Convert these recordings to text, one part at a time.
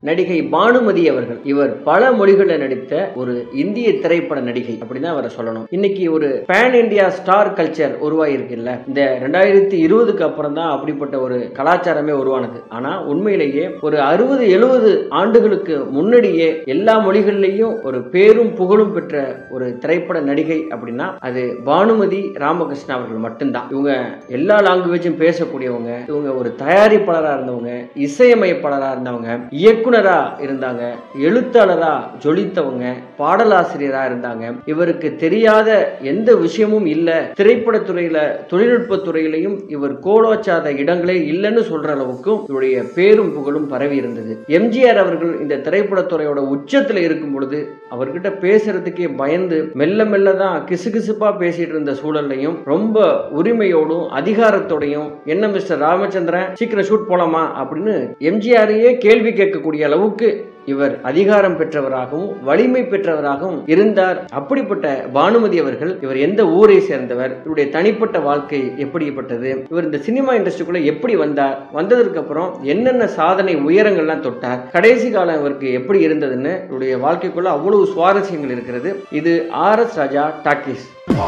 நடிகை பானுமதி அவர்கள் இவர் பல மொழிகளில் நடித்த ஒரு இந்திய திரைப்பட நடிகை அப்படிதான் அவரை சொல்லணும் இன்னைக்கு ஒரு பேன் இந்தியா ஸ்டார் கல்ச்சர் உருவாகிருக்குல்ல இந்த ரெண்டாயிரத்தி இருபதுக்கு அப்புறம் தான் அப்படிப்பட்ட ஒரு கலாச்சாரமே உருவானது ஆனா உண்மையிலேயே ஒரு அறுபது எழுபது ஆண்டுகளுக்கு முன்னாடியே எல்லா மொழிகள்லையும் ஒரு பேரும் புகழும் பெற்ற ஒரு திரைப்பட நடிகை அப்படின்னா அது பானுமதி ராமகிருஷ்ணா அவர்கள் மட்டும்தான் இவங்க எல்லா லாங்குவேஜும் பேசக்கூடியவங்க இவங்க ஒரு தயாரிப்பாளராக இருந்தவங்க இசையமைப்பாளராக இருந்தவங்க இயக்குனரா இருந்தாங்க எழுத்தாளரா ஜொலித்தவங்க பாடலாசிரியரா இருந்தாங்க இவருக்கு தெரியாத எந்த விஷயமும் இல்ல திரைப்படத்துறையில தொழில்நுட்ப துறையிலையும் இவர் கோலோச்சாத இடங்களே இல்லைன்னு சொல்ற அளவுக்கும் இவருடைய பேரும் புகழும் பரவி இருந்தது எம்ஜிஆர் அவர்கள் இந்த திரைப்படத்துறையோட உச்சத்துல இருக்கும் பொழுது அவர்கிட்ட பேசுறதுக்கே பயந்து மெல்ல மெல்ல தான் கிசுகிசுப்பா பேசிட்டு இருந்த சூழல்லையும் ரொம்ப உரிமையோடும் அதிகாரத்தோடையும் என்ன மிஸ்டர் ராமச்சந்திரன் சீக்கிரம் ஷூட் போலாமா அப்படின்னு எம்ஜிஆரையே கேள்வி கேட்கக்கூடிய அளவுக்கு இவர் அதிகாரம் பெற்றவராகவும் வலிமை பெற்றவராகவும் இருந்தார் அப்படிப்பட்ட பானுமதி அவர்கள் இவர் எந்த ஊரை சேர்ந்தவர் இவருடைய தனிப்பட்ட வாழ்க்கை எப்படிப்பட்டது இவர் இந்த சினிமா இண்டஸ்ட்ரிக்குள்ள எப்படி வந்தார் வந்ததற்கு அப்புறம் என்னென்ன சாதனை உயரங்கள்லாம் தொட்டார் கடைசி காலம் இவருக்கு எப்படி இருந்ததுன்னு இவருடைய வாழ்க்கைக்குள்ள அவ்வளவு சுவாரஸ்யங்கள் இருக்கிறது இது ஆர் எஸ் ராஜா டாக்கிஸ்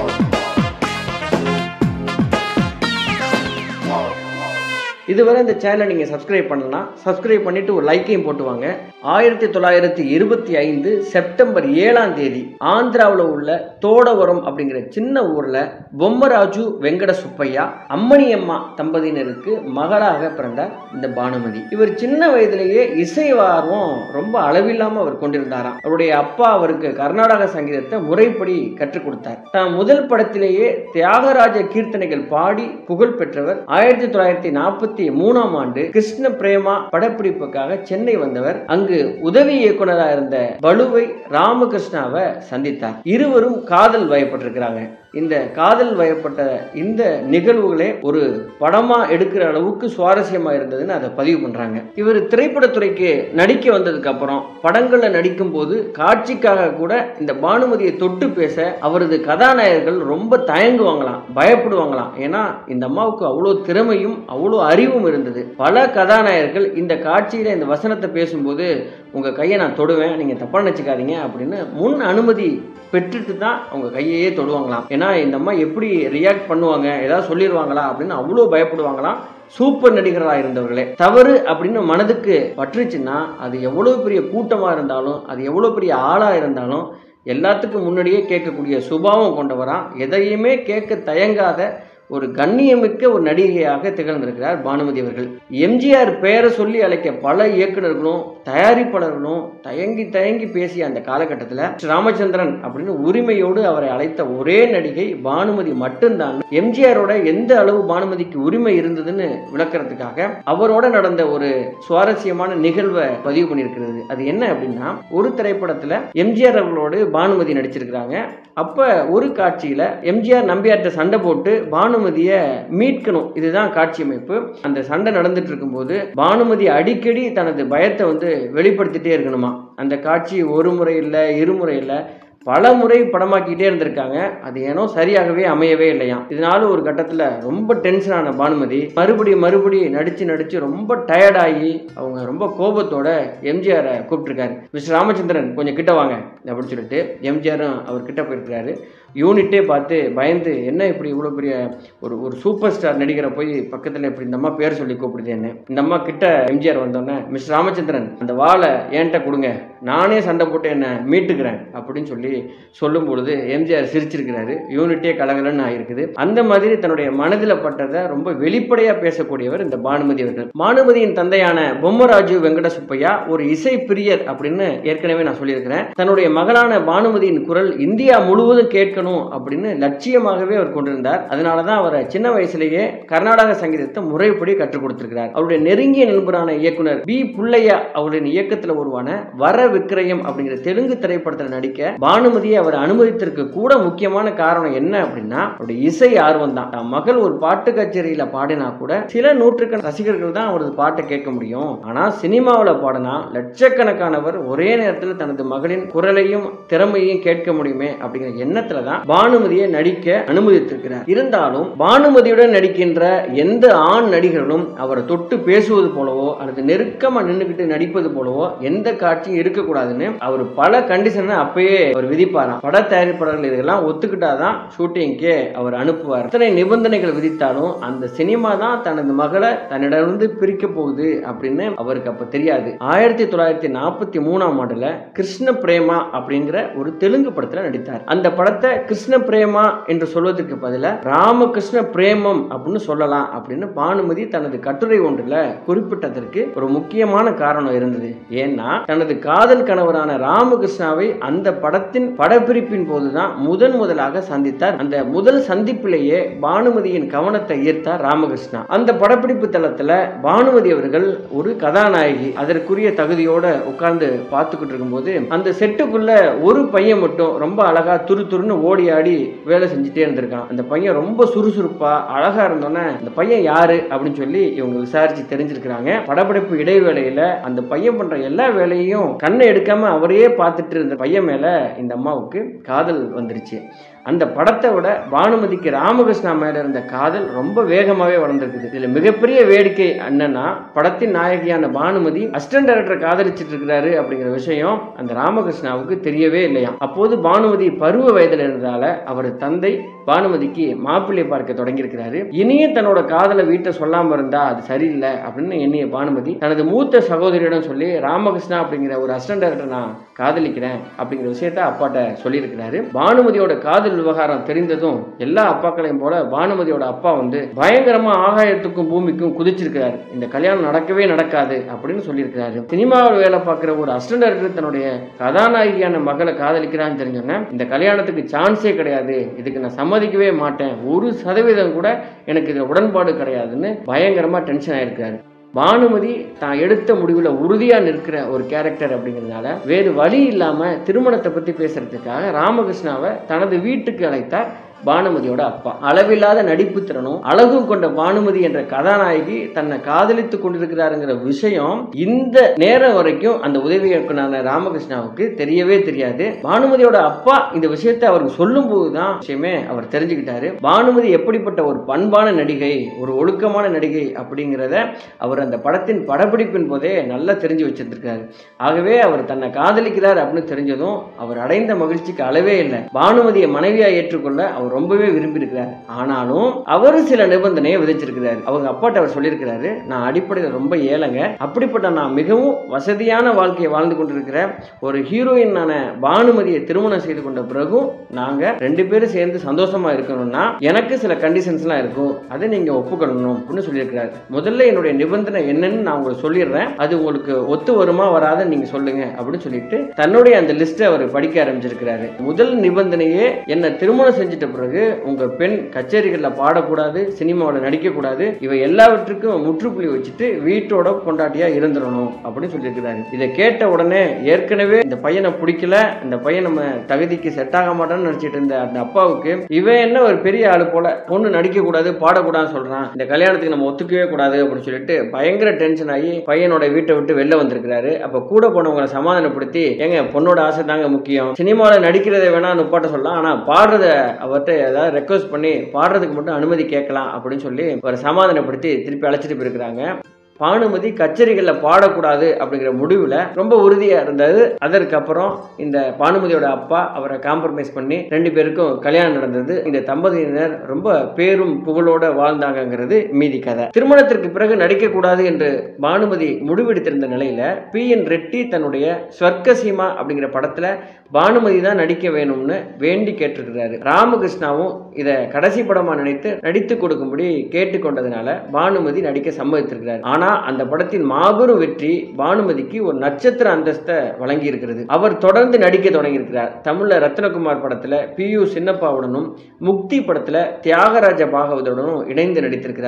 இதுவரை இந்த சேனலை நீங்கள் சப்ஸ்கிரைப் பண்ணலாம் சப்ஸ்கிரைப் பண்ணிட்டு ஒரு லைக்கையும் போட்டு வாங்க ஆயிரத்தி தொள்ளாயிரத்தி இருபத்தி ஐந்து செப்டம்பர் ஏழாம் தேதி ஆந்திராவில் உள்ள தோடவரம் அப்படிங்கிற சின்ன ஊரில் பொம்மராஜு வெங்கட சுப்பையா அம்மணியம்மா தம்பதியினருக்கு மகளாக பிறந்தார் இந்த பானுமதி இவர் சின்ன வயதிலேயே இசை ஆர்வம் ரொம்ப அளவில்லாமல் அவர் கொண்டிருந்தாராம் அவருடைய அப்பா அவருக்கு கர்நாடக சங்கீதத்தை முறைப்படி கற்றுக் கொடுத்தார் தான் முதல் படத்திலேயே தியாகராஜ கீர்த்தனைகள் பாடி புகழ் பெற்றவர் ஆயிரத்தி தொள்ளாயிரத்தி நாற்பத்தி மூணாம் ஆண்டு கிருஷ்ண பிரேமா படப்பிடிப்புக்காக சென்னை வந்தவர் அங்கு உதவி இயக்குனராக இருந்த பலுவை ராமகிருஷ்ணாவை சந்தித்தார் இருவரும் காதல் வயப்பட்டிருக்கிறாங்க இந்த காதல் வயப்பட்ட இந்த நிகழ்வுகளே ஒரு படமா எடுக்கிற அளவுக்கு சுவாரஸ்யமா இருந்ததுன்னு அதை பதிவு பண்றாங்க இவர் திரைப்படத்துறைக்கு நடிக்க வந்ததுக்கு அப்புறம் படங்கள்ல நடிக்கும் போது காட்சிக்காக கூட இந்த பானுமதியை தொட்டு பேச அவரது கதாநாயகர்கள் ரொம்ப தயங்குவாங்களாம் பயப்படுவாங்களாம் ஏன்னா இந்த அம்மாவுக்கு அவ்வளோ திறமையும் அவ்வளோ அறிவும் இருந்தது பல கதாநாயகர்கள் இந்த காட்சியில இந்த வசனத்தை பேசும்போது உங்க கையை நான் தொடுவேன் நீங்க தப்பா நினைச்சுக்காதீங்க அப்படின்னு முன் அனுமதி பெற்றுட்டு தான் அவங்க கையையே தொடுவாங்களாம் ஏன்னா இந்த அம்மா எப்படி ரியாக்ட் பண்ணுவாங்க ஏதாவது சொல்லிடுவாங்களா அப்படின்னு அவ்வளோ பயப்படுவாங்களாம் சூப்பர் நடிகராக இருந்தவர்களே தவறு அப்படின்னு மனதுக்கு பற்றுச்சுன்னா அது எவ்வளோ பெரிய கூட்டமாக இருந்தாலும் அது எவ்வளோ பெரிய ஆளாக இருந்தாலும் எல்லாத்துக்கும் முன்னாடியே கேட்கக்கூடிய சுபாவம் கொண்டவரா எதையுமே கேட்க தயங்காத ஒரு கண்ணியமிக்க ஒரு நடிகையாக திகழ்ந்திருக்கிறார் பானுமதி அவர்கள் எம்ஜிஆர் பெயரை சொல்லி அழைக்க பல இயக்குநர்களும் தயாரிப்பாளர்களும் தயங்கி தயங்கி பேசிய அந்த காலகட்டத்தில் ராமச்சந்திரன் அப்படின்னு உரிமையோடு அவரை அழைத்த ஒரே நடிகை பானுமதி மட்டும்தான் எம்ஜிஆரோட எந்த அளவு பானுமதிக்கு உரிமை இருந்ததுன்னு விளக்குறதுக்காக அவரோட நடந்த ஒரு சுவாரஸ்யமான நிகழ்வை பதிவு பண்ணியிருக்கிறது அது என்ன அப்படின்னா ஒரு திரைப்படத்தில் எம்ஜிஆர் அவர்களோடு பானுமதி நடிச்சிருக்கிறாங்க அப்ப ஒரு காட்சியில எம்ஜிஆர் நம்பியார்ட்ட சண்டை போட்டு பானுமதியை மீட்கணும் இதுதான் காட்சி அமைப்பு அந்த சண்டை நடந்துட்டு இருக்கும்போது பானுமதி அடிக்கடி தனது பயத்தை வந்து வெளிப்படுத்திட்டே இருக்கணுமா அந்த காட்சி ஒரு முறை இல்லை இருமுறை இல்லை பல முறை படமாக்கிட்டே இருந்திருக்காங்க அது ஏனோ சரியாகவே அமையவே இல்லையாம் இதனால ஒரு கட்டத்தில் ரொம்ப டென்ஷனான பானுமதி மறுபடியும் மறுபடியும் நடிச்சு நடிச்சு ரொம்ப டயர்டாகி அவங்க ரொம்ப கோபத்தோட எம்ஜிஆரை கூப்பிட்டுருக்காரு மிஸ்டர் ராமச்சந்திரன் கொஞ்சம் கிட்ட வாங்க அப்படின்னு சொல்லிட்டு எம்ஜிஆரும் அவர் கிட்ட போயிருக்கிறாரு யூனிட்டே பார்த்து பயந்து என்ன இப்படி இவ்வளோ பெரிய ஒரு ஒரு சூப்பர் ஸ்டார் நடிகரை போய் பக்கத்தில் இப்படி இந்த அம்மா பேர் சொல்லி கூப்பிடுது என்ன இந்த அம்மா கிட்ட எம்ஜிஆர் வந்தோடனே மிஸ்டர் ராமச்சந்திரன் அந்த வாளை என்கிட்ட கொடுங்க நானே சண்டை போட்டு என்னை மீட்டுக்கிறேன் அப்படின்னு சொல்லி சொல்லும் பொழுது எம்ஜிஆர் சிரிச்சிருக்கிறாரு யூனிட்டே கலகலன்னு ஆயிருக்குது அந்த மாதிரி தன்னுடைய மனதில் பட்டதை ரொம்ப வெளிப்படையாக பேசக்கூடியவர் இந்த பானுமதி அவர்கள் பானுமதியின் தந்தையான பொம்மராஜு வெங்கட சுப்பையா ஒரு இசை பிரியர் அப்படின்னு ஏற்கனவே நான் சொல்லியிருக்கிறேன் தன்னுடைய மகளான பானுமதியின் குரல் இந்தியா முழுவதும் கேட்கணும் அப்படின்னு லட்சியமாகவே அவர் கொண்டிருந்தார் அதனால தான் அவரை சின்ன வயசுலேயே கர்நாடக சங்கீதத்தை முறைப்படி கற்றுக் கொடுத்திருக்கிறார் அவருடைய நெருங்கிய நண்பரான இயக்குனர் பி புள்ளையா அவருடைய இயக்கத்தில் உருவான வர விக்ரயம் அப்படிங்கிற தெலுங்கு திரைப்படத்தில் நடிக்க பானுமதியை அவர் அனுமதித்திற்கு கூட முக்கியமான காரணம் என்ன அப்படின்னா அவருடைய இசை ஆர்வம் தான் தன் மகள் ஒரு பாட்டு கச்சேரியில பாடினா கூட சில நூற்றுக்கணக்கான ரசிகர்கள் தான் அவரது பாட்டை கேட்க முடியும் ஆனா சினிமாவில் பாடினா லட்சக்கணக்கானவர் ஒரே நேரத்தில் தனது மகளின் குரலையும் திறமையையும் கேட்க முடியுமே அப்படிங்கிற எண்ணத்துல தான் பானுமதியை நடிக்க அனுமதித்திருக்கிறார் இருந்தாலும் பானுமதியுடன் நடிக்கின்ற எந்த ஆண் நடிகர்களும் அவரை தொட்டு பேசுவது போலவோ அல்லது நெருக்கமா நின்றுகிட்டு நடிப்பது போலவோ எந்த காட்சியும் இருக்கக்கூடாதுன்னு அவர் பல கண்டிஷனை அப்பயே அவர் விதிப்பாராம் பட தயாரிப்பாளர்கள் இதெல்லாம் ஒத்துக்கிட்டாதான் ஷூட்டிங்க்கே அவர் அனுப்புவார் எத்தனை நிபந்தனைகள் விதித்தாலும் அந்த சினிமா தான் தனது மகளை தன்னிடமிருந்து பிரிக்க போகுது அப்படின்னு அவருக்கு அப்ப தெரியாது ஆயிரத்தி தொள்ளாயிரத்தி நாற்பத்தி மூணாம் ஆண்டுல கிருஷ்ண பிரேமா அப்படிங்கிற ஒரு தெலுங்கு படத்துல நடித்தார் அந்த படத்தை கிருஷ்ண பிரேமா என்று சொல்வதற்கு பதிலா ராமகிருஷ்ண பிரேமம் அப்படின்னு சொல்லலாம் அப்படின்னு பானுமதி தனது கட்டுரை ஒன்றுல குறிப்பிட்டதற்கு ஒரு முக்கியமான காரணம் இருந்தது ஏன்னா தனது காதல் கணவரான ராமகிருஷ்ணாவை அந்த படத்தின் படப்பிடிப்பின் போதுதான் முதன் முதலாக சந்தித்தார் அந்த முதல் சந்திப்பிலேயே பானுமதியின் கவனத்தை ஈர்த்தார் ராமகிருஷ்ணா அந்த படப்பிடிப்பு தளத்துல பானுமதி அவர்கள் ஒரு கதாநாயகி அதற்குரிய தகுதியோட உட்கார்ந்து பார்த்துக்கிட்டு இருக்கும்போது அந்த செட்டுக்குள்ள ஒரு பையன் மட்டும் ரொம்ப அழகா துரு துருன்னு ஓடி ஆடி வேலை செஞ்சுட்டே இருந்திருக்கான் அந்த பையன் ரொம்ப சுறுசுறுப்பா அழகா இருந்தோன்னே அந்த பையன் யாரு அப்படின்னு சொல்லி இவங்க விசாரிச்சு தெரிஞ்சிருக்கிறாங்க படப்பிடிப்பு இடைவேளையில அந்த பையன் பண்ற எல்லா வேலையையும் கண்ணை எடுக்காம அவரையே பார்த்துட்டு இருந்த பையன் மேல இந்த அம்மாவுக்கு காதல் வந்துருச்சு அந்த படத்தை விட பானுமதிக்கு ராமகிருஷ்ணா மேல இருந்த காதல் ரொம்ப வேகமாவே வளர்ந்துருக்குது இதுல மிகப்பெரிய வேடிக்கை என்னன்னா படத்தின் நாயகியான பானுமதி அசிஸ்டன்ட் டைரக்டர் காதலிச்சிட்டு இருக்கிறாரு அப்படிங்கிற விஷயம் அந்த ராமகிருஷ்ணாவுக்கு தெரியவே இல்லையா அப்போது பானுமதி பருவ வயதில் இருந்ததால அவர் தந்தை பானுமதிக்கு மாப்பிள்ளை பார்க்க தொடங்கியிருக்கிறாரு இனியும் தன்னோட காதலை வீட்டை சொல்லாம இருந்தா அது சரியில்லை அப்படின்னு எண்ணிய பானுமதி தனது மூத்த சகோதரியிடம் சொல்லி ராமகிருஷ்ணா அப்படிங்கிற ஒரு அசிஸ்டன்ட் டைரக்டர் நான் காதலிக்கிறேன் அப்படிங்கிற விஷயத்த அப்பாட்ட சொல்லியிருக்கிறாரு பானுமதியோட காதல் விவகாரம் தெரிந்ததும் எல்லா அப்பாக்களையும் போல பானுமதியோட அப்பா வந்து பயங்கரமா ஆகாயத்துக்கும் பூமிக்கும் குதிச்சிருக்கிறாரு இந்த கல்யாணம் நடக்கவே நடக்காது அப்படின்னு சொல்லியிருக்கிறாரு சினிமாவில் வேலை பார்க்குற ஒரு அசிஸ்டன்ட் டைரக்டர் தன்னுடைய கதாநாயகியான மகளை காதலிக்கிறான்னு தெரிஞ்சோன்னே இந்த கல்யாணத்துக்கு சான்ஸே கிடையாது இதுக்கு நான் சம்மதிக்கவே மாட்டேன் ஒரு சதவீதம் கூட எனக்கு இது உடன்பாடு கிடையாதுன்னு பயங்கரமா டென்ஷன் ஆயிருக்காரு பானுமதி தான் எடுத்த முடிவில் உறுதியாக நிற்கிற ஒரு கேரக்டர் அப்படிங்கிறதுனால வேறு வழி இல்லாமல் திருமணத்தை பற்றி பேசுறதுக்காக ராமகிருஷ்ணாவை தனது வீட்டுக்கு அழைத்தார் பானுமதியோட அப்பா அளவில்லாத நடிப்பு திறனும் அழகும் கொண்ட பானுமதி என்ற கதாநாயகி தன்னை காதலித்து கொண்டிருக்கிறாருங்கிற விஷயம் இந்த நேரம் வரைக்கும் அந்த உதவி இயக்குனர் ராமகிருஷ்ணாவுக்கு தெரியவே தெரியாது பானுமதியோட அப்பா இந்த விஷயத்தை அவருக்கு சொல்லும் போதுதான் விஷயமே அவர் தெரிஞ்சுக்கிட்டாரு பானுமதி எப்படிப்பட்ட ஒரு பண்பான நடிகை ஒரு ஒழுக்கமான நடிகை அப்படிங்கிறத அவர் அந்த படத்தின் படப்பிடிப்பின் போதே நல்லா தெரிஞ்சு வச்சிருந்திருக்காரு ஆகவே அவர் தன்னை காதலிக்கிறார் அப்படின்னு தெரிஞ்சதும் அவர் அடைந்த மகிழ்ச்சிக்கு அளவே இல்லை பானுமதியை மனைவியா ஏற்றுக்கொள்ள அவர் ரொம்பவே விரும்பி இருக்கிறார் ஆனாலும் அவர் சில நிபந்தனையை விதிச்சிருக்கிறாரு அவங்க அப்பாட்ட அவர் சொல்லியிருக்கிறாரு நான் அடிப்படையில் ரொம்ப ஏழைங்க அப்படிப்பட்ட நான் மிகவும் வசதியான வாழ்க்கையை வாழ்ந்து கொண்டிருக்கிற ஒரு ஹீரோயினான பானுமதியை திருமணம் செய்து கொண்ட பிறகும் நாங்க ரெண்டு பேரும் சேர்ந்து சந்தோஷமா இருக்கணும்னா எனக்கு சில கண்டிஷன்ஸ்லாம் இருக்கும் அதை நீங்க ஒப்புக்கொள்ளணும் அப்படின்னு சொல்லியிருக்கிறாரு முதல்ல என்னுடைய நிபந்தனை என்னன்னு நான் உங்களுக்கு சொல்லிடுறேன் அது உங்களுக்கு ஒத்து வருமா வராத நீங்க சொல்லுங்க அப்படின்னு சொல்லிட்டு தன்னுடைய அந்த லிஸ்ட்டை அவர் படிக்க ஆரம்பிச்சிருக்கிறாரு முதல் நிபந்தனையே என்ன திருமணம் செஞ்சிட்ட பிறகு உங்க பெண் கச்சேரிகளில் பாடக்கூடாது சினிமாவில் நடிக்கக்கூடாது இவை எல்லாவற்றுக்கும் முற்றுப்புள்ளி வச்சுட்டு வீட்டோட கொண்டாட்டியா இருந்துடணும் அப்படின்னு சொல்லியிருக்கிறாரு இதை கேட்ட உடனே ஏற்கனவே இந்த பையனை பிடிக்கல இந்த பையன் நம்ம தகுதிக்கு செட் ஆக மாட்டான்னு நினைச்சிட்டு இருந்த அந்த அப்பாவுக்கு இவன் என்ன ஒரு பெரிய ஆளு போல பொண்ணு நடிக்க கூடாது பாடக்கூடாதுன்னு சொல்றான் இந்த கல்யாணத்துக்கு நம்ம ஒத்துக்கவே கூடாது அப்படின்னு சொல்லிட்டு பயங்கர டென்ஷன் ஆகி பையனோட வீட்டை விட்டு வெளில வந்திருக்கிறாரு அப்ப கூட போனவங்களை சமாதானப்படுத்தி ஏங்க பொண்ணோட ஆசை தாங்க முக்கியம் சினிமாவில் நடிக்கிறத வேணா நுப்பாட்ட சொல்லலாம் ஆனா பாடுறத அவர்கிட்ட ஏதாவது ரெக்வஸ்ட் பண்ணி பாடுறதுக்கு மட்டும் அனுமதி கேட்கலாம் அப்படின்னு சொல்லி அவரை சமாதானப்படுத்தி திருப்பி அழைச்சிட்டு போயிருக்கிறாங்க பானுமதி கச்சேரிகளில் பாடக்கூடாது அப்படிங்கிற முடிவில் ரொம்ப உறுதியாக இருந்தது அதற்கப்புறம் இந்த பானுமதியோட அப்பா அவரை காம்ப்ரமைஸ் பண்ணி ரெண்டு பேருக்கும் கல்யாணம் நடந்தது இந்த தம்பதியினர் ரொம்ப பேரும் புகழோட வாழ்ந்தாங்கங்கிறது மீதி கதை திருமணத்திற்கு பிறகு நடிக்கக்கூடாது என்று பானுமதி முடிவெடுத்திருந்த நிலையில பி என் ரெட்டி தன்னுடைய ஸ்வர்க்கசீமா அப்படிங்கிற படத்துல பானுமதி தான் நடிக்க வேணும்னு வேண்டி கேட்டிருக்கிறாரு ராமகிருஷ்ணாவும் இதை கடைசி படமா நினைத்து நடித்து கொடுக்கும்படி கேட்டுக்கொண்டதுனால பானுமதி நடிக்க சம்மதித்திருக்கிறார் ஆனா அந்த படத்தின் மாபெரும் வெற்றி பானுமதிக்கு ஒரு நட்சத்திர அந்தஸ்தை வழங்கி இருக்கிறது அவர் தொடர்ந்து நடிக்க தொடங்கியிருக்கிறார் தமிழ்ல ரத்னகுமார் படத்துல பி யு சின்னப்பாவுடனும் முக்தி படத்துல தியாகராஜ பாகவதனுடனும் இணைந்து நடித்திருக்கிறார்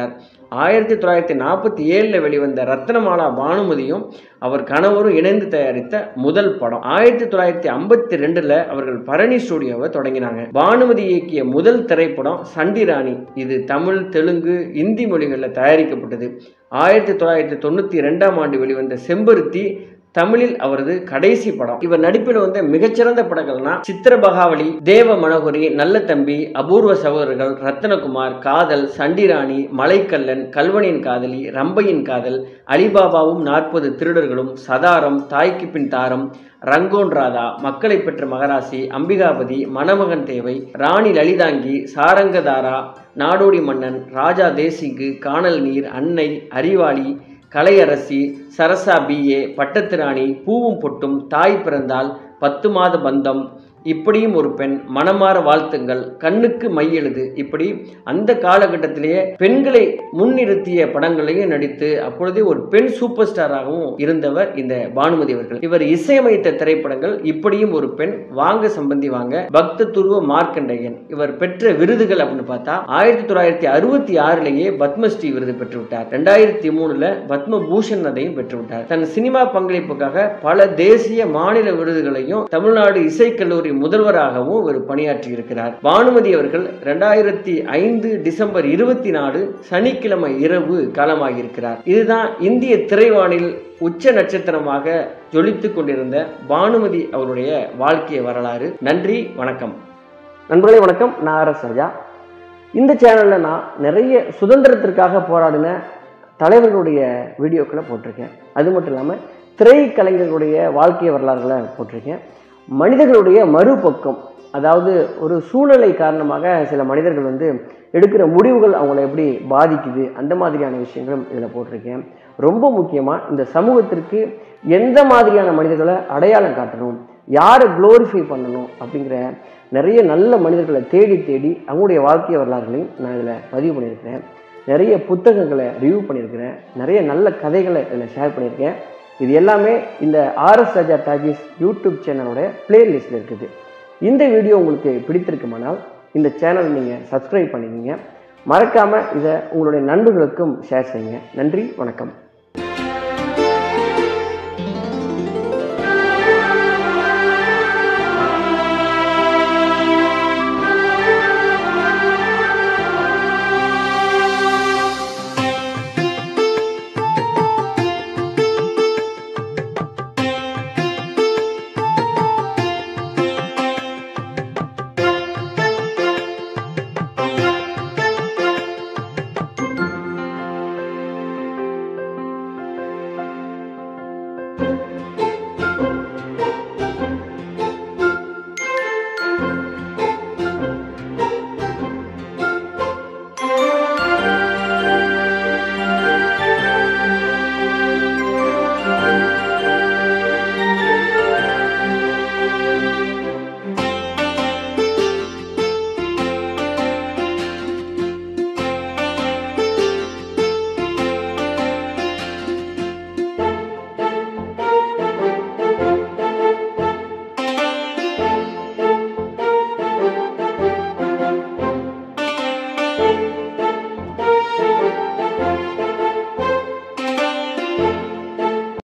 ஆயிரத்தி தொள்ளாயிரத்தி நாற்பத்தி ஏழில் வெளிவந்த ரத்னமாலா பானுமதியும் அவர் கணவரும் இணைந்து தயாரித்த முதல் படம் ஆயிரத்தி தொள்ளாயிரத்தி ஐம்பத்தி ரெண்டுல அவர்கள் பரணி ஸ்டுடியோவை தொடங்கினாங்க பானுமதி இயக்கிய முதல் திரைப்படம் சண்டிராணி இது தமிழ் தெலுங்கு இந்தி மொழிகளில் தயாரிக்கப்பட்டது ஆயிரத்தி தொள்ளாயிரத்தி தொண்ணூற்றி ரெண்டாம் ஆண்டு வெளிவந்த செம்பருத்தி தமிழில் அவரது கடைசி படம் இவர் நடிப்பில் வந்த மிகச்சிறந்த படங்கள்னா சித்திரபகாவலி தேவ மனோகரி நல்ல தம்பி அபூர்வ சகோதரர்கள் ரத்தனகுமார் காதல் சண்டிராணி மலைக்கல்லன் கல்வனின் காதலி ரம்பையின் காதல் அலிபாபாவும் நாற்பது திருடர்களும் சதாரம் தாய்க்கு பின் தாரம் ரங்கோன் ராதா மக்களை பெற்ற மகராசி அம்பிகாபதி மணமகன் தேவை ராணி லலிதாங்கி சாரங்கதாரா நாடோடி மன்னன் ராஜா தேசிங்கு காணல் நீர் அன்னை அறிவாளி கலையரசி சரசா பிஏ பட்டத்திராணி பூவும் பொட்டும் தாய் பிறந்தால் பத்து மாத பந்தம் இப்படியும் ஒரு பெண் மனமாற வாழ்த்துங்கள் கண்ணுக்கு மையெழுது இப்படி அந்த காலகட்டத்திலேயே பெண்களை முன்னிறுத்திய படங்களையும் நடித்து அப்பொழுதே ஒரு பெண் சூப்பர் ஸ்டாராகவும் இருந்தவர் இந்த பானுமதி அவர்கள் இவர் இசையமைத்த திரைப்படங்கள் இப்படியும் ஒரு பெண் வாங்க சம்பந்தி வாங்க பக்த துருவ மார்க்கண்டையன் இவர் பெற்ற விருதுகள் அப்படின்னு பார்த்தா ஆயிரத்தி தொள்ளாயிரத்தி அறுபத்தி ஆறிலேயே பத்மஸ்ரீ விருது பெற்று விட்டார் ரெண்டாயிரத்தி மூணுல பத்ம பூஷன் அதையும் பெற்று விட்டார் தன் சினிமா பங்களிப்புக்காக பல தேசிய மாநில விருதுகளையும் தமிழ்நாடு இசைக்கல்லூரி முதல்வராகவும் இவர் பணியாற்றி இருக்கிறார் பானுமதி அவர்கள் ரெண்டாயிரத்தி ஐந்து டிசம்பர் இருபத்தி நாலு சனிக்கிழமை இரவு காலமாகியிருக்கிறார் இதுதான் இந்திய திரைவானில் உச்ச நட்சத்திரமாக ஜொலித்துக் கொண்டிருந்த பானுமதி அவருடைய வாழ்க்கை வரலாறு நன்றி வணக்கம் நண்பர்களே வணக்கம் நான் ஆர் எஸ் ராஜா இந்த சேனலில் நான் நிறைய சுதந்திரத்திற்காக போராடின தலைவர்களுடைய வீடியோக்களை போட்டிருக்கேன் அது மட்டும் இல்லாமல் திரைக்கலைஞர்களுடைய வாழ்க்கை வரலாறுகளை போட்டிருக்கேன் மனிதர்களுடைய மறுபக்கம் அதாவது ஒரு சூழ்நிலை காரணமாக சில மனிதர்கள் வந்து எடுக்கிற முடிவுகள் அவங்கள எப்படி பாதிக்குது அந்த மாதிரியான விஷயங்களும் இதில் போட்டிருக்கேன் ரொம்ப முக்கியமாக இந்த சமூகத்திற்கு எந்த மாதிரியான மனிதர்களை அடையாளம் காட்டணும் யாரை க்ளோரிஃபை பண்ணணும் அப்படிங்கிற நிறைய நல்ல மனிதர்களை தேடி தேடி அவங்களுடைய வாழ்க்கை வரலாறுகளையும் நான் இதில் பதிவு பண்ணியிருக்கிறேன் நிறைய புத்தகங்களை ரிவ்யூ பண்ணியிருக்கிறேன் நிறைய நல்ல கதைகளை இதில் ஷேர் பண்ணியிருக்கேன் இது எல்லாமே இந்த ஆர்எஸ் ராஜா டாகிஸ் யூடியூப் சேனலோட பிளேலிஸ்டில் இருக்குது இந்த வீடியோ உங்களுக்கு பிடித்திருக்குமானால் இந்த சேனல் நீங்கள் சப்ஸ்கிரைப் பண்ணிக்கிங்க மறக்காமல் இதை உங்களுடைய நண்பர்களுக்கும் ஷேர் செய்யுங்க நன்றி வணக்கம்